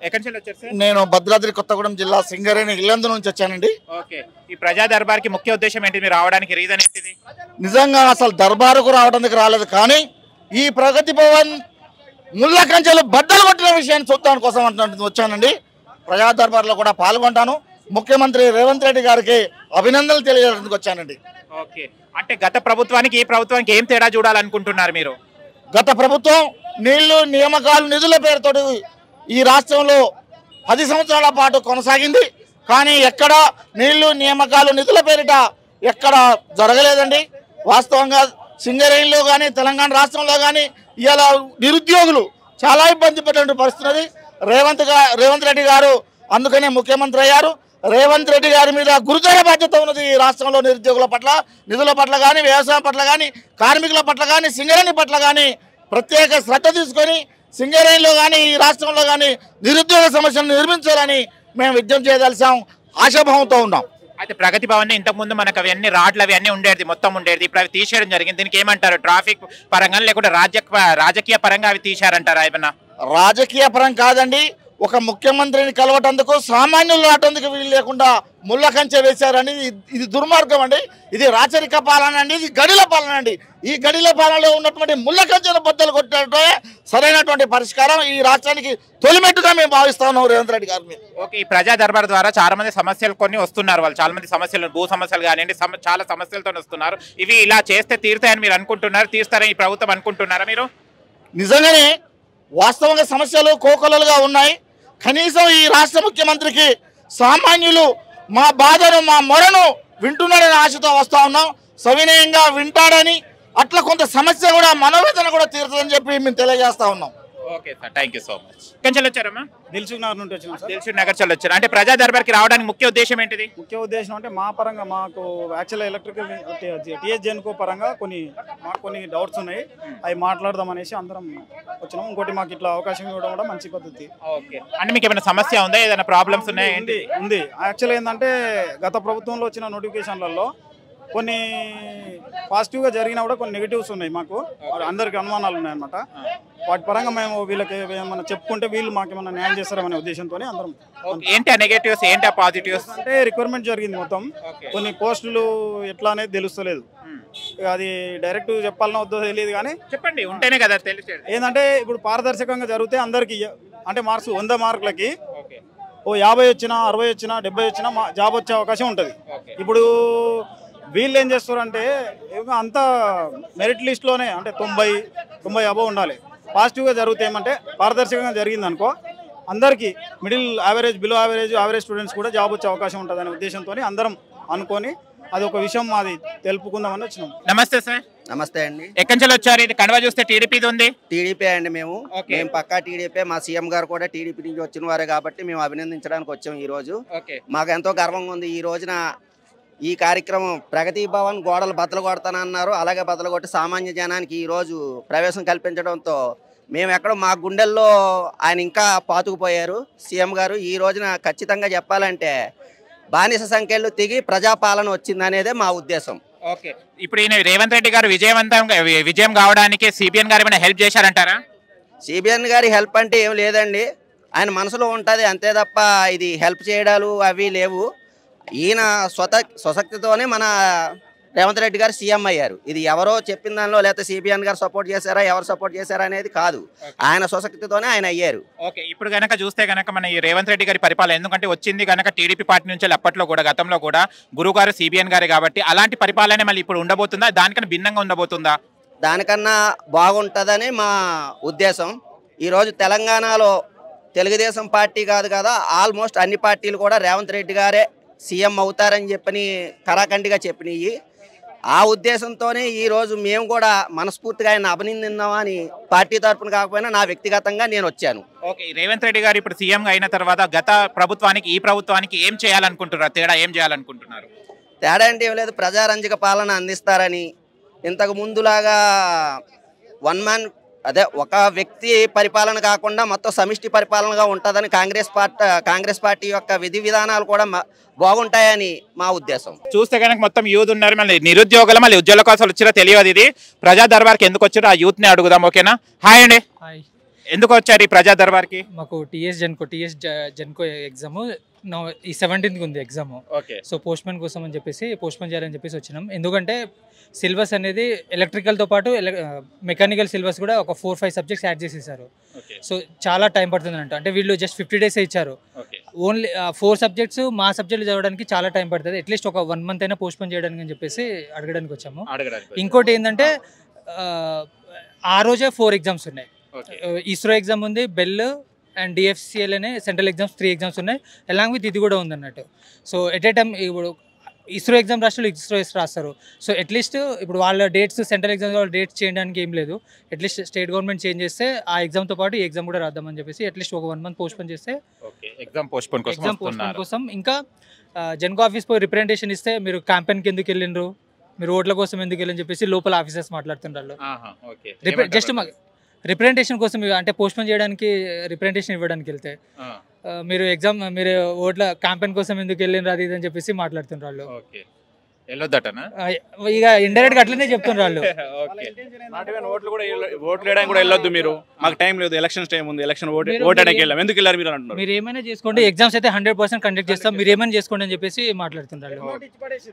ఎక్కడి నుంచి వచ్చారు సార్ నేను భద్రాద్రి కొత్తగూడెం జిల్లా సింగరేణి ఇల్లందు నుంచి వచ్చానండి ఓకే ఈ ప్రజా దర్బార్కి ముఖ్య ఉద్దేశం ఏంటి మీరు రావడానికి రీజన్ ఏంటిది నిజంగా అసలు దర్బారుకు రావడానికి రాలేదు కానీ ఈ ప్రగతి భవన్ ముళ్ళ కంచెలు బద్దలు కొట్టిన విషయాన్ని చూడటానికి కోసం అంటున్నట్టు వచ్చానండి ప్రజా దర్బార్లో కూడా పాల్గొంటాను ముఖ్యమంత్రి రేవంత్ రెడ్డి గారికి అభినందనలు తెలియజేయడానికి వచ్చానండి ఓకే అంటే గత ప్రభుత్వానికి ఈ ప్రభుత్వానికి ఏం తేడా చూడాలనుకుంటున్నారు మీరు గత ప్రభుత్వం నీళ్లు నియామకాలు నిధుల పేరుతోటి ఈ రాష్ట్రంలో పది సంవత్సరాల పాటు కొనసాగింది కానీ ఎక్కడ నీళ్లు నియామకాలు నిధుల పేరిట ఎక్కడ జరగలేదండి వాస్తవంగా సింగరేణిలో కానీ తెలంగాణ రాష్ట్రంలో కానీ ఇవాళ నిరుద్యోగులు చాలా ఇబ్బంది పడే పరిస్థితి ఉన్నది. రేవంత్ గా రేవంత్ రెడ్డి గారు అందుకనే ముఖ్యమంత్రి అయ్యారు రేవంత్ రెడ్డి గారి మీద గురుతర బాధ్యత ఉన్నది ఈ రాష్ట్రంలో నిరుద్యోగుల పట్ల నిధుల పట్ల కానీ వ్యవసాయం పట్ల కానీ కార్మికుల పట్ల కానీ సింగరేణి పట్ల కానీ ప్రత్యేక శ్రద్ధ తీసుకొని సింగరేణిలో కానీ ఈ రాష్ట్రంలో కానీ నిరుద్యోగ సమస్యలను నిర్మించాలని మేము విజ్ఞప్తి చేయదలిసాం ఆశాభావంతో ఉన్నాం అయితే ప్రగతి భవన్ ఇంతకు ముందు మనకు అవన్నీ రాడ్లు అవన్నీ ఉండేది మొత్తం ఉండేది ఇప్పుడు అవి తీసేయడం జరిగింది దీనికి ఏమంటారు ట్రాఫిక్ పరంగా లేకుంటే రాజ్య రాజకీయ పరంగా అవి తీశారంటారా ఏమన్నా రాజకీయ పరం కాదండి ఒక ముఖ్యమంత్రిని కలవటందుకు సామాన్యులు రావటందుకు వీలు లేకుండా ముళ్ళ కంచె వేశారని ఇది- ఇది దుర్మార్గం అండి ఇది రాచరిక పాలన అండి ఇది గడిల పాలన అండి ఈ గడిల పాలనలో ఉన్నటువంటి ముళ్ళ కంచెను బద్దలు కొట్టడమే సరైనటువంటి పరిష్కారం ఈ రాష్ట్రానికి తొలిమెట్టుగా మేము భావిస్తా ఉన్నాం రేవంత్ రెడ్డి గారి మీద ఓకే ఈ ప్రజా దర్బార్ ద్వారా చాలా మంది సమస్యలు కొన్ని వస్తున్నారు వాళ్ళు చాలా మంది సమస్యలు భూ సమస్యలు కానివ్వండి సమ- చాలా సమస్యలతో వస్తున్నారు ఇవి ఇలా చేస్తే తీరుతాయని మీరు అనుకుంటున్నారు తీరుస్తారని ఈ ప్రభుత్వం అనుకుంటున్నారా మీరు నిజంగానే వాస్తవంగా సమస్యలు కోకొలలుగా ఉన్నాయి కనీసం ఈ రాష్ట్ర ముఖ్యమంత్రికి సామాన్యులు మా బాధను మా మొరను వింటున్నాడని ఆశతో వస్తా ఉన్నాం సవినయంగా వింటాడని అట్లా కొంత సమస్య కూడా మనోవేదన కూడా తీరుతుందని చెప్పి మేము తెలియజేస్తా ఉన్నాం okay sir thank you so much ఎక్కడి నుంచి వచ్చారమ్మా దిల్సుఖ్ నగర్ నుండి వచ్చినాం సార్ దిల్షుక్ నగర్ చల్ వచ్చారు అంటే ప్రజా దర్బార్కి రావడానికి ముఖ్య ఉద్దేశం ఏంటిది ముఖ్య ఉద్దేశం అంటే మా పరంగా మాకు యాక్చువల్ ఎలక్ట్రికల్ టీఎస్ జెన్కో పరంగా కొన్ని మాకు కొన్ని డౌట్స్ ఉన్నాయి అవి మాట్లాడదాం అనేసి అందరం వచ్చినాం ఇంకోటి మాకు ఇట్లా అవకాశం ఇవ్వడం కూడా మంచి పద్ధతి ఓకే అంటే మీకు ఏమైనా సమస్య ఉందా ఏదైనా ప్రాబ్లమ్స్ ఉన్నాయా ఏంటి ఉంది ఉంది యాక్చువల్ ఏంటంటే గత ప్రభుత్వంలో వచ్చిన నోటిఫికేషన్లలో కొన్ని పాజిటివ్గా జరిగినా కూడా కొన్ని నెగిటివ్స్ ఉన్నాయి మాకు అందరికి అనుమానాలు ఉన్నాయన్నమాట వాటి పరంగా మేము వీళ్ళకి ఏమన్నా చెప్పుకుంటే వీళ్ళు మాకు ఏమన్నా న్యాయం చేస్తారనే ఉద్దేశంతో అందరం ఓకే ఏంటి ఆ నెగటివ్స్ ఏంటి ఆ పాజిటివ్స్ అంటే రిక్వైర్మెంట్ జరిగింది మొత్తం ఓకే కొన్ని పోస్టులు ఎట్లా అనేది తెలుస్తలేదు ఇక అది డైరెక్ట్ చెప్పాలనో వద్దో తెలియదు కానీ చెప్పండి ఉంటేనే కదా తెలిసేది ఏంటంటే ఇప్పుడు పారదర్శకంగా జరిగితే అందరికి అంటే మార్క్స్ వంద మార్కులకి ఓకే ఓ యాభై వచ్చినా అరవై వచ్చినా డెబ్బై వచ్చినా మా జాబ్ వచ్చే అవకాశం ఉంటుంది ఓకే ఇప్పుడు వీళ్ళు ఏం చేస్తారంటే ఏమో అంతా మెరిట్ లిస్ట్లోనే అంటే తొంభై తొంభై అబవ్ ఉండాలి పాజిటివ్గా జరిగితే ఏమంటే పారదర్శకంగా జరిగింది అనుకో అందరికీ middle average below average average students కూడా జాబ్ వచ్చే అవకాశం ఉంటుంది అనే ఉద్దేశంతో అందరం అనుకొని అది ఒక విషయం మాది తెలుపుకుందామని వచ్చినాం నమస్తే సార్ నమస్తే అండి ఎక్కడి నుంచి వచ్చారు ఇది కడవ చూస్తే టీడీపీది ఉంది టీడీపీ అండి మేము ఓకే. మేము పక్కా టీడీపీ మా సీఎం గారు కూడా టీడీపీ నుంచి వచ్చిన వారే కాబట్టి మేము అభినందించడానికి వచ్చాం ఈ రోజు ఓకే మాకు ఎంతో గర్వంగా ఉంది ఈ రోజున ఈ కార్యక్రమం ప్రగతి భవన్ గోడలు బద్దలు కొడతానన్నారు అలాగే బద్దలు కొట్టి సామాన్య జనానికి ఈ రోజు ప్రవేశం కల్పించడంతో మేము ఎక్కడ మా గుండెల్లో ఆయన ఇంకా పాతుకుపోయారు సీఎం గారు ఈ రోజున ఖచ్చితంగా చెప్పాలంటే బానిస సంఖ్యలు తెగి ప్రజాపాలన వచ్చిందనేదే మా ఉద్దేశం ఓకే ఇప్పుడు ఈయన రేవంత్ రెడ్డి గారు విజయవంతంగా వి- విజయం కావడానికి సిబిఎన్ గారు ఏమైనా హెల్ప్ చేశారంటారా సిబిఎన్ గారి హెల్ప్ అంటే ఏం లేదండి ఆయన మనసులో ఉంటుంది అంతే తప్ప ఇది హెల్ప్ చేయడాలు అవి లేవు ఈయన స్వత స్వశక్తితోనే మన రేవంత్ రెడ్డి గారు సీఎం అయ్యారు ఇది ఎవరో చెప్పిన దానిలో లేకపోతే సిబిఎన్ గారు సపోర్ట్ చేశారా ఎవరు సపోర్ట్ చేశారా అనేది కాదు ఆయన స్వశక్తితోనే ఆయన అయ్యారు ఓకే ఇప్పుడు గనక చూస్తే గనక మన ఈ రేవంత్ రెడ్డి గారి పరిపాలన ఎందుకంటే వచ్చింది గనక టీడీపీ పార్టీ నుంచి అప్పట్లో కూడా గతంలో కూడా గురువు గారు సిబిఎన్ గారు కాబట్టి అలాంటి పరిపాలన మళ్ళీ ఇప్పుడు ఉండబోతుందా దానికన్నా భిన్నంగా ఉండబోతుందా దానికన్నా బాగుంటుందని మా ఉద్దేశం ఈరోజు తెలంగాణలో తెలుగుదేశం పార్టీ కాదు కదా ఆల్మోస్ట్ అన్ని పార్టీలు కూడా రేవంత్ రెడ్డి గారే సీఎం అవుతారని చెప్పని కరాఖండిగా చెప్పినవి ఆ ఉద్దేశంతోనే ఈరోజు మేము కూడా మనస్ఫూర్తిగా ఆయన అభినందిందామని పార్టీ తరపున కాకపోయినా నా వ్యక్తిగతంగా నేను వచ్చాను ఓకే ఈ రేవంత్ రెడ్డి గారు ఇప్పుడు సీఎం అయిన తర్వాత గత ప్రభుత్వానికి ఈ ప్రభుత్వానికి ఏం చేయాలనుకుంటున్నారు తేడా ఏం చేయాలనుకుంటున్నారు తేడా అంటే ఏం లేదు ప్రజారంజక పాలన అందిస్తారని ఇంతకు ముందులాగా వన్ మ్యాన్ అదే ఒక వ్యక్తి పరిపాలన కాకుండా మొత్తం సమిష్టి పరిపాలనగా ఉంటుందని కాంగ్రెస్ పార్టీ కాంగ్రెస్ పార్టీ యొక్క విధి విధానాలు కూడా మ- బాగుంటాయని మా ఉద్దేశం చూస్తే కనుక మొత్తం యూత్ ఉన్నారు మళ్ళీ నిరుద్యోగులు మళ్ళీ ఉద్యోగ కోసం వచ్చినా తెలియదు ఇది ప్రజా దర్బార్కి ఎందుకు వచ్చారో ఆ యూత్ ని అడుగుదాం ఓకేనా హాయ్ అండి హాయ్ ఎందుకు వచ్చారు ఈ ప్రజా దర్బార్కి మాకు TS GENCO TS GENCO exam నో ఈ సెవెంటీన్త్కి ఉంది ఎగ్జామ్ ఓకే సో పోస్ట్మెన్ కోసం అని చెప్పేసి పోస్ట్మెన్ చేయాలని చెప్పేసి వచ్చినాం ఎందుకంటే సిలబస్ అనేది ఎలక్ట్రికల్తో పాటు మెకానికల్ సిలబస్ కూడా ఒక ఫోర్ ఫైవ్ సబ్జెక్ట్స్ యాడ్ చేసేసారు ఓకే సో చాలా టైం పడుతుంది అంట అంటే వీళ్ళు జస్ట్ ఫిఫ్టీ డేస్ ఇచ్చారు ఓకే ఓన్లీ ఫోర్ సబ్జెక్ట్స్ మా సబ్జెక్టులు చదవడానికి చాలా టైం పడుతుంది అట్లీస్ట్ ఒక వన్ మంత్ అయినా పోస్ట్పోన్ చేయడానికి అని చెప్పేసి అడగడానికి వచ్చాము అడగడానికి ఇంకోటి ఏంటంటే ఆ, ఆ రోజే ఫోర్ ఎగ్జామ్స్ ఉన్నాయి ఓకే ఇస్రో ఎగ్జామ్ ఉంది బెల్ అండ్ డిఎఫ్సిఎల్ అనే సెంట్రల్ ఎగ్జామ్స్ త్రీ ఎగ్జామ్స్ ఉన్నాయి అలాంగ్ విత్ ఇది కూడా ఉంది అన్నట్టు సో ఎట్ ఏ టైం ఇప్పుడు ఇస్రో ఎగ్జామ్ రాష్ట్రాలు ఇస్రో రాస్తారు సో అట్లీస్ట్ ఇప్పుడు వాళ్ళ డేట్స్ సెంట్రల్ ఎగ్జామ్ వాళ్ళ డేట్స్ చేయడానికి ఏం లేదు అట్లీస్ట్ స్టేట్ గవర్నమెంట్ చేంజ్ చేస్తే ఆ ఎగ్జామ్తో పాటు ఈ ఎగ్జామ్ కూడా రాద్దామని చెప్పేసి అట్లీస్ట్ ఒక వన్ మంత్ పోస్ట్పోన్ చేస్తే ఓకే ఎగ్జామ్ పోస్ట్పోన్ కోసం ఎగ్జామ్ పోస్ట్పోన్ వస్తున్నారు కోసం ఇంకా జెన్కో ఆఫీస్ పోయి రిప్రజెంటేషన్ ఇస్తే మీరు క్యాంపెయిన్కి ఎందుకు వెళ్ళిండ్రు మీరు ఓట్ల కోసం ఎందుకు వెళ్ళని చెప్పేసి లోపల ఆఫీసర్స్ మాట్లాడుతుంటారు ఆహా, ఓకే జస్ట్ మా రిప్రజెంటేషన్ కోసం ఇవి- అంటే పోస్ట్పోన్ చేయడానికి రిప్రజెంటేషన్ ఇవ్వడానికి వెళ్తే ఆ, ఆ, మీరు ఎగ్జామ్ మీరు ఓట్ల క్యాంపెయిన్ కోసం ఎందుకు వెళ్ళిన అది ఇది అని చెప్పేసి మాట్లాడుతున్నారు వాళ్ళు ఓకే వెళ్ళొద్దటనా ఆ, ఇక ఇండైరెక్ట్ గా అట్లనే చెప్తున్నారు వాళ్ళు ఓకే నాట్ ఈవెన్ ఓట్లు కూడా వెళ్ళ- ఓట్లు వేయడానికి కూడా వెళ్ళొద్దు మీరు మాకు టైం లేదు ఎలక్షన్స్ టైం ఉంది ఎలక్షన్ ఓట్ మీరు- ఓటడానికి మీరు- వెళ్ళాం ఎందుకు వెళ్ళారు మీరు అని అంటున్నారు మీరు ఏమైనా చేసుకోండి ఎగ్జామ్స్ అయితే హండ్రెడ్ పర్సెంట్ కండక్ట్ చేస్తాం మీరు ఏమైనా చేసుకోండి అని చెప్పేసి మాట్లాడుతున్నారు వాళ్ళు.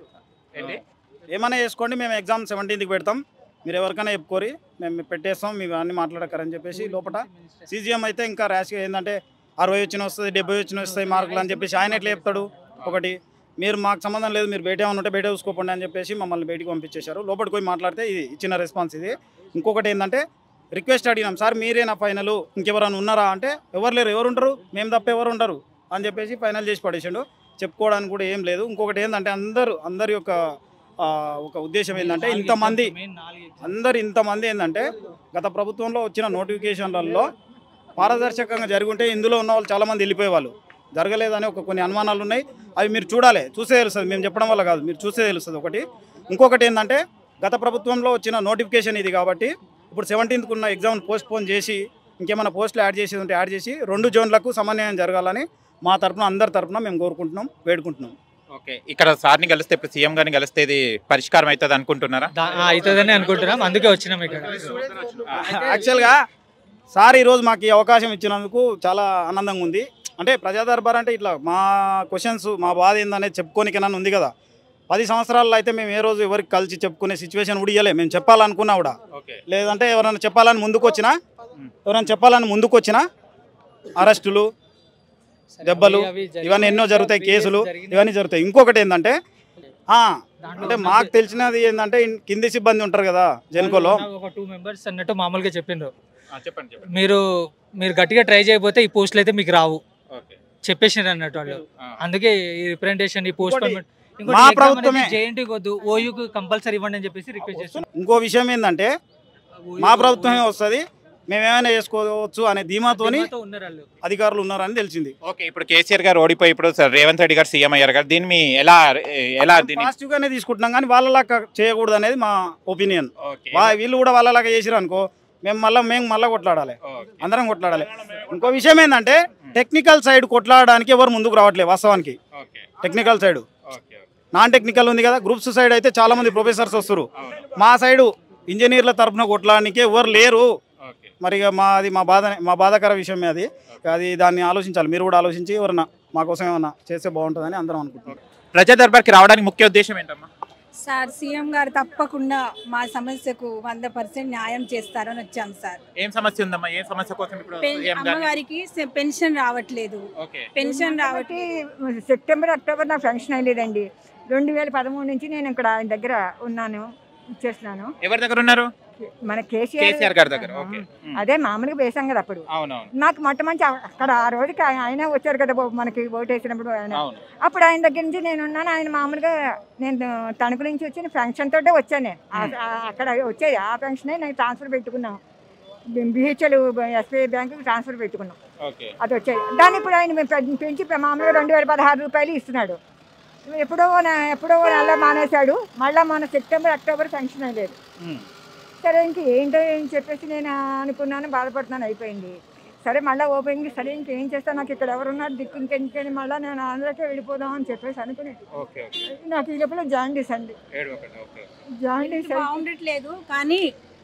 ఏంటి ఏమైనా చేసుకోండి మేము ఎగ్జామ్ సెవెంటీన్త్కి పెడతాం మీరు ఎవరికైనా చెప్పుకోరి మేము పెట్టేస్తాం మీరు అన్ని మాట్లాడకరని చెప్పేసి లోపల సీజీఎం అయితే ఇంకా ర్యాష్గా ఏంటంటే అరవై వచ్చిన వస్తుంది డెబ్బై వచ్చిన వస్తాయి మార్కులు అని చెప్పేసి ఆయన ఎట్లా చెప్తాడు ఒకటి మీరు మాకు సంబంధం లేదు మీరు బయట ఏమైనా ఉంటే బయట చూసుకోకండి అని చెప్పేసి మమ్మల్ని బయటికి పంపించేశారు లోపలికి పోయి మాట్లాడితే ఇది ఇచ్చిన రెస్పాన్స్ ఇది ఇంకొకటి ఏంటంటే రిక్వెస్ట్ అడిగినాం సార్ మీరేనా ఫైనల్ ఇంకెవరైనా ఉన్నారా అంటే ఎవరు లేరు ఎవరు ఉంటారు మేము తప్ప ఎవరు ఉంటారు అని చెప్పేసి ఫైనల్ చేసి పడేసిండు చెప్పుకోవడానికి కూడా ఏం లేదు ఇంకొకటి ఏంటంటే అందరూ అందరి యొక్క ఆ, ఒక ఉద్దేశం ఏంటంటే ఇంతమంది Main నాలుగు exams. అందరు ఇంతమంది ఏంటంటే గత ప్రభుత్వంలో వచ్చిన నోటిఫికేషన్లలో పారదర్శకంగా జరుగుంటే ఇందులో ఉన్న వాళ్ళు చాలామంది వెళ్ళిపోయేవాళ్ళు జరగలేదని ఒక కొన్ని అనుమానాలు ఉన్నాయి అవి మీరు చూడాలి చూసే తెలుస్తుంది మేము చెప్పడం వల్ల కాదు మీరు చూసే తెలుస్తుంది ఒకటి ఇంకొకటి ఏంటంటే గత ప్రభుత్వంలో వచ్చిన నోటిఫికేషన్ ఇది కాబట్టి ఇప్పుడు సెవెంటీన్త్కి ఉన్న ఎగ్జామ్ పోస్ట్ పోన్ చేసి ఇంకేమైనా పోస్టులు యాడ్ చేసేది ఉంటే యాడ్ చేసి రెండు జోన్లకు సమన్వయం జరగాలని మా తరపున అందరి తరపున మేము కోరుకుంటున్నాం వేడుకుంటున్నాం ఓకే ఇక్కడ సార్ని కలిస్తే ఇప్పుడు సీఎం గారిని కలిస్తే ఇది పరిష్కారం అవుతుంది అనుకుంటున్నారా దా- ఆ, అవుతుందని అనుకుంటున్నాం అందుకే వచ్చినాం ఇక్కడ యాక్చువల్గా సార్ ఈరోజు మాకు ఈ అవకాశం ఇచ్చినందుకు చాలా ఆనందంగా ఉంది అంటే ప్రజా దర్బార్ అంటే ఇట్లా మా క్వశ్చన్స్ మా బాధ ఏందనేది చెప్పుకోనికైనా ఉంది కదా పది సంవత్సరాల్లో అయితే మేము ఏ రోజు ఎవరికి కలిసి చెప్పుకునే సిచ్యువేషన్ కూడా ఇవ్వలే మేము చెప్పాలనుకున్నా కూడా ఓకే లేదంటే ఎవరైనా చెప్పాలని ముందుకు వచ్చినా ఎవరైనా చెప్పాలని ముందుకు వచ్చినా అరెస్టులు దెబ్బలు అవి జరిగి- ఇవన్నీ ఎన్నో జరుగుతాయి అవి కేసులు జరిగినాయి. ఇవన్నీ జరుగుతాయి ఇంకొకటి ఏంటంటే ఆ, దాంట్లో అంటే ఉన్న- మాకు తెలిసినది ఏంటంటే ఇన్- కింది సిబ్బంది ఉంటారు కదా జెన్కోలో వాళ్ళు ఒక టూ మెంబర్స్ అన్నట్టు మామూలుగా చెప్పిండ్రు ఆ, చెప్పండి చెప్పండి మీరు మీరు గట్టిగా ట్రై చేయకపోతే ఈ పోస్టులు అయితే మీకు రావు ఓకే చెప్పేసినారు అన్నట్టు వాళ్ళు ఆ, అందుకే ఈ రిప్రజెంటేషన్ ఈ పోస్ట్ ఇంకోటి, మా ప్రభుత్వమే. జేఎన్టీ వద్దు ఓయూకి కంపల్సరీ ఇవ్వండి అని చెప్పేసి రిక్వెస్ట్ చేస్తున్నాం ఇంకో విషయం ఏంటంటే మా ప్రభుత్వమే వస్తుంది మేమేమైనా చేసుకోవచ్చు అనే ధీమాతోని ధీమాతో ఉన్నారు వాళ్ళు అధికారులు ఉన్నారని తెలిసింది ఓకే ఇప్పుడు కేసీఆర్ గారు ఓడిపోయి ఇప్పుడు సార్ రేవంత్ రెడ్డి గారు సీఎం అయ్యారు కదా దీన్ని మీ ఎలా ఎలా దీన్ని పాజిటివ్ గానే తీసుకుంటున్నాం కానీ వాళ్ళలాగా చేయకూడదు అనేది మా ఒపీనియన్ ఓకే వీళ్ళు కూడా వాళ్ళలాగా చేసిరు అనుకో మేము మళ్ళీ మేము మళ్ళీ కొట్లాడాలి ఓకే. అందరం కొట్లాడాలి ఇంకో విషయం ఏంటంటే టెక్నికల్ సైడ్ కొట్లాడడానికి ఎవరు ముందుకు రావట్లేదు వాస్తవానికి okay technical side okay non technical ఉంది కదా గ్రూప్స్ సైడ్ అయితే చాలా మంది ప్రొఫెసర్స్ వస్తారు మా సైడు ఇంజనీర్ల తరపున కొట్లాడడానికి ఎవరు లేరు ఓకే మరి ఇక మాది మా బాధ మా బాధాకర విషయమే అది అది దాన్ని ఆలోచించాలి మీరు కూడా ఆలోచించి ఎవరన్నా మా కోసం ఏమన్నా చేస్తే బాగుంటుందని అందరం అనుకుంటున్నాం ప్రజా దర్బార్కి రావడానికి ముఖ్య ఉద్దేశం ఏంటమ్మా సార్ సీఎం గారు తప్పకుండా మా సమస్యకు వంద పర్సెంట్ న్యాయం చేస్తారని వచ్చాం సార్ ఏం సమస్య ఉందమ్మా ఏ సమస్య కోసం ఇప్పుడు పెన్- సీఎం గారిని అమ్మగారికి సె- పెన్షన్ రావట్లేదు ఓకే పెన్షన్ రావట్లేదు కాబట్టి సెప్టెంబర్ అక్టోబర్ నాకు ఫంక్షన్ అయ్యలేదండి రెండు వేల పదమూడు నుంచి నేను ఇక్కడ ఆయన దగ్గర ఉన్నాను ఇచ్చేస్తున్నాను ఎవరి దగ్గర ఉన్నారు మన కేసీఆర్ కేసీఆర్ గారి దగ్గర ఓకే ఉమ్. అదే మామూలుగా వేసాం కదా అప్పుడు అవునవును నాకు మొట్టమంచి అక్కడ ఆ రోజుకి ఆయన- ఆయన వచ్చారు కదా బాబు మనకి ఓటు వేసినప్పుడు ఆయన అవును అప్పుడు ఆయన దగ్గర నుంచి నేను ఉన్నాను ఆయన మామూలుగా నేను తణుకు నుంచి వచ్చిన ఫంక్షన్ తోటే వచ్చాను నేను ఆ- ఆ- అక్కడ వచ్చాయి ఆ ఫంక్షనే నేను ట్రాన్స్ఫర్ పెట్టుకున్నాం బిహెచ్ఎల్ ఎస్బీఐ బ్యాంకుకి ట్రాన్స్ఫర్ పెట్టుకున్నాం ఓకే అది వచ్చాయి దాన్ని ఇప్పుడు ఆయన మేము పె- పెంచి పె- మామూలుగా రెండు వేల పదహారు రూపాయలు ఇస్తున్నాడు ఎప్పుడో నా- ఎప్పుడో నెల మానేశాడు మళ్ళీ మన సెప్టెంబర్ అక్టోబర్ ఫంక్షన్ అయ్యేది ఉమ్. సరే ఇంక ఏంటో ఏం చెప్పేసి నేను అనుకున్నాను బాధపడుతున్నాను అయిపోయింది సరే మళ్ళీ ఓపెనింగ్ సరే ఇంకేం చేస్తాను నాకు ఇక్కడ ఎవరున్నారు దిక్కు ఇంకెందుకని మళ్ళీ నేను ఆంధ్రాకే వెళ్ళిపోదాం అని చెప్పేసి అనుకుని ఓకే ఓకే నాకు ఈ లోపల జాండీస్ అండి ఏడు ఒకటి ఓకే జాండీస్ బాగుండట్లేదు కానీ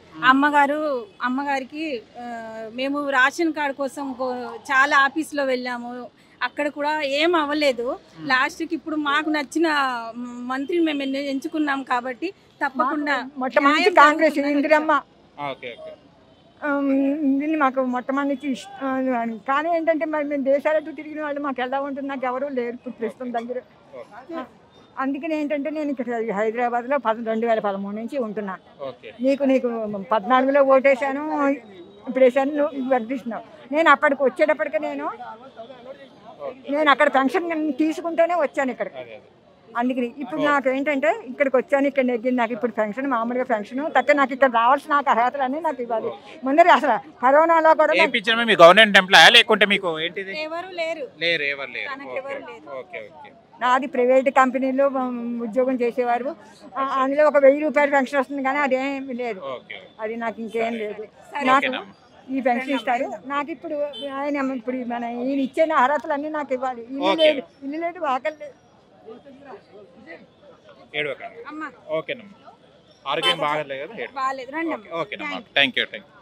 అమ్మగారు అమ్మగారికి ఆ, మేము రేషన్ కార్డు కోసం కో- చాలా ఆఫీస్లో వెళ్ళాము అక్కడ కూడా ఏం అవ్వలేదు లాస్ట్కి ఇప్పుడు మాకు నచ్చిన మంత్రిని మేము ఎన్ని- ఎంచుకున్నాం కాబట్టి తప్పకుండా మొట్టమొదటి న్యాయం కాంగ్రెస్ జరుగుతుందని ఇందిరమ్మ ఓకే ఓకే ఆమ్, దీన్ని మాకు మొట్టమొదటి ఇష్టం అని. కానీ ఏంటంటే మరి మేము దేశాలతో తిరిగిన వాళ్ళు మాకు ఎలా ఉంటుంది నాకు ఎవరు లేరు ఇప్పుడు ప్రస్తుతం దగ్గర ఆ, అందుకని ఏంటంటే నేను ఇక్కడ హైదరాబాద్లో పద రెండు వేల పదమూడు నుంచి ఉంటున్నాను ఓకే నీకు నీకు పద్నాలుగులో ఓటేశాను ఇప్పుడు వేసాను నువ్వు వర్ధిస్తున్నావు నేను అప్పటికి వచ్చేటప్పటికి నేను నేను అక్కడ పెన్షన్ తీసుకుంటూనే వచ్చాను ఇక్కడ అదే అదే అందుకని ఇప్పుడు నాకు ఏంటంటే ఇక్కడికి వచ్చాను ఇక్కడ నెగ్గింది నాకు ఇప్పుడు పెన్షన్ మామూలుగా పెన్షన్ తక్కువ నాకు ఇక్కడ రావాల్సిన నాకు అర్హతలు అన్నీ నాకు ఇవ్వాలి ముందర అసలు కరోనాలో కూడా ఏ నాకు పిక్చర్ మీ గవర్నమెంట్ ఎంప్లాయా లేకుంటే మీకు ఏంటిది ఎవరు లేరు లేరు ఎవరు లేరు తనకెవరు ఓకే లేరు. ఓకే ఓకే నాది ప్రైవేట్ కంపెనీలో ఉమ్, ఉద్యోగం చేసేవారు ఆ, అందులో ఒక వెయ్యి రూపాయలు పెన్షన్ వస్తుంది కానీ అదేం లేదు ఓకే అది నాకు ఇంకేం లేదు సరే. నాకు ఓకేనమ్మా. ఈ పెన్షన్ ఇస్తారు నాకు ఇప్పుడు ఆయన ఇప్పుడు మన ఈయన ఇచ్చిన అర్హతలు అన్నీ నాకు ఇవ్వాలి ఇల్లు ఓకే. లేదు ఇల్లు లేదు ఆకలి లేదు ఏడవకండి అమ్మ ఓకేనమ్మా ఆరోగ్యం బాగలేదు కదా ఏడు బాగాలేదు రండి అమ్మ ఓకేనమ్మా థ్యాంక్ యూ థ్యాంక్ యూ